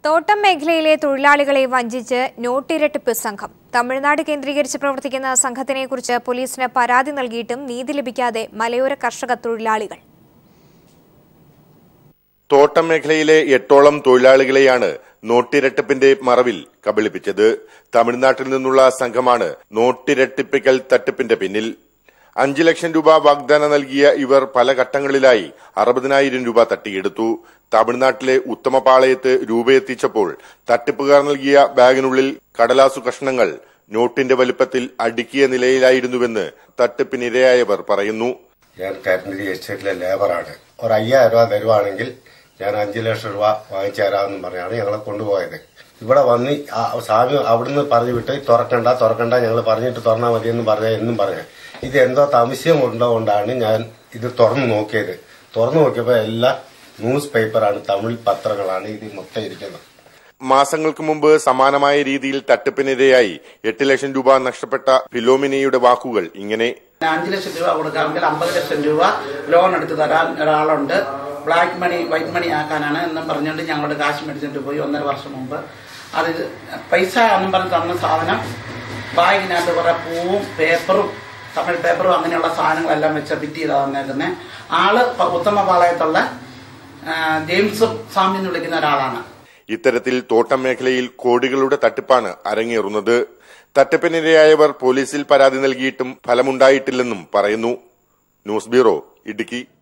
തോട്ടം മേഖലയിലെ തൊഴിലാളികളെ വഞ്ചിച്ച് നോട്ടിരട്ടിപ്പ് സംഘം തമിഴ്നാട് കേന്ദ്രീകരിച്ച് പ്രവർത്തിക്കുന്ന സംഘത്തിനെക്കുറിച്ച് പോലീസിന് പരാതി നൽകിയിട്ടും നീതി ലഭിക്കാതെ മലയോര കർഷക തൊഴിലാളികൾ തോട്ടം മേഖലയിലെ എട്ടോളം തൊഴിലാളികളെയാണ് നോട്ടിരട്ടിപ്പിന്റെ മറവിൽ കബളിപ്പിച്ചത് തമിഴ്നാട്ടിൽ നിന്നുള്ള സംഘമാണ് നോട്ടിരട്ടിപ്പിക്കൽ തട്ടിപ്പിന്റെ പിന്നിൽ അഞ്ചു ലക്ഷം രൂപ വാഗ്ദാനം നൽകിയ ഇവർ പല ഘട്ടങ്ങളിലായി അറുപതിനായിരം രൂപ തട്ടിയെടുത്തു തമിഴ്നാട്ടിലെ ഉത്തമപാളയത്ത് രൂപയെത്തിച്ചപ്പോൾ തട്ടിപ്പുകാർ നൽകിയ ബാഗിനുള്ളിൽ കടലാസു കഷ്ണങ്ങൾ നോട്ടിന്റെ വലിപ്പത്തിൽ അടുക്കിയ നിലയിലായിരുന്നുവെന്ന് തട്ടിപ്പിനിരയായവർ പറയുന്നു ഞാൻ കരണ്ടി എസ്റ്റേറ്റിലെ ലേബറാണ് ഒരു അയ്യായിരം രൂപ തരുവാണെങ്കിൽ ഞാൻ അഞ്ചു ലക്ഷം രൂപ വാങ്ങിച്ചു തരാമെന്നും പറഞ്ഞാണ് ഞങ്ങളെ കൊണ്ടുപോയത് ഇവിടെ വന്ന് ആ സ്വാമി അവിടുന്ന് പറഞ്ഞു വിട്ട് തുറക്കണ്ട തുറക്കണ്ട ഞങ്ങൾ പറഞ്ഞിട്ട് തുറന്നാൽ മതിയെന്ന് പറഞ്ഞ എന്നും പറഞ്ഞു ഇത് എന്തോ സംശയം ഉണ്ടോകൊണ്ടാണ് ഞാൻ ഇത് തുറന്നു നോക്കിയത് തുറന്നു നോക്കിയപ്പോൾ എല്ലാം ന്യൂസ് പേപ്പറാണ് തമിഴ് പത്രങ്ങളാണ് ഇത് മൊത്തം ഇരിക്കുന്നത് മാസങ്ങൾക്ക് മുമ്പ് സമാനമായ രീതിയിൽ തട്ടിപ്പിനിരയായി എട്ട് ലക്ഷം രൂപ നഷ്ടപ്പെട്ട ഫിലോമിനയുടെ വാക്കുകൾ ഇങ്ങനെ അഞ്ച് ലക്ഷം രൂപ കൊടുക്കാമെങ്കിൽ അമ്പത് ലക്ഷം രൂപ ലോൺ എടുത്ത് തരാൻ ഒരാളുണ്ട് ബ്ലാക്ക് മണി വൈറ്റ് മണി ആക്കാനാണ് എന്നും പറഞ്ഞുകൊണ്ട് ഞങ്ങളുടെ കാശ് മേടിച്ചിട്ട് പോയി ഒന്നര വർഷം മുമ്പ് അത് പൈസ എന്നും പറഞ്ഞ് തന്ന സാധനം ബാഗിനകത്ത് കുറെ പൂവും പേപ്പറും തമിഴ് പേപ്പറും അങ്ങനെയുള്ള സാധനങ്ങളെല്ലാം വെച്ച് ഫിറ്റ് ചെയ്താ തന്നേക്കുന്നത് ആള് പ- ഉത്തമപാളയത്തുള്ള ആ, ജെയിംസ് സ്വാമി എന്ന് വിളിക്കുന്ന ഒരാളാണ് ഇത്തരത്തിൽ തോട്ടം മേഖലയിൽ കോടികളുടെ തട്ടിപ്പാണ് അരങ്ങേറുന്നത് തട്ടിപ്പിനിരയായവർ പോലീസിൽ പരാതി നൽകിയിട്ടും ഫലമുണ്ടായിട്ടില്ലെന്നും പറയുന്നു ന്യൂസ് ബ്യൂറോ ഇടുക്കി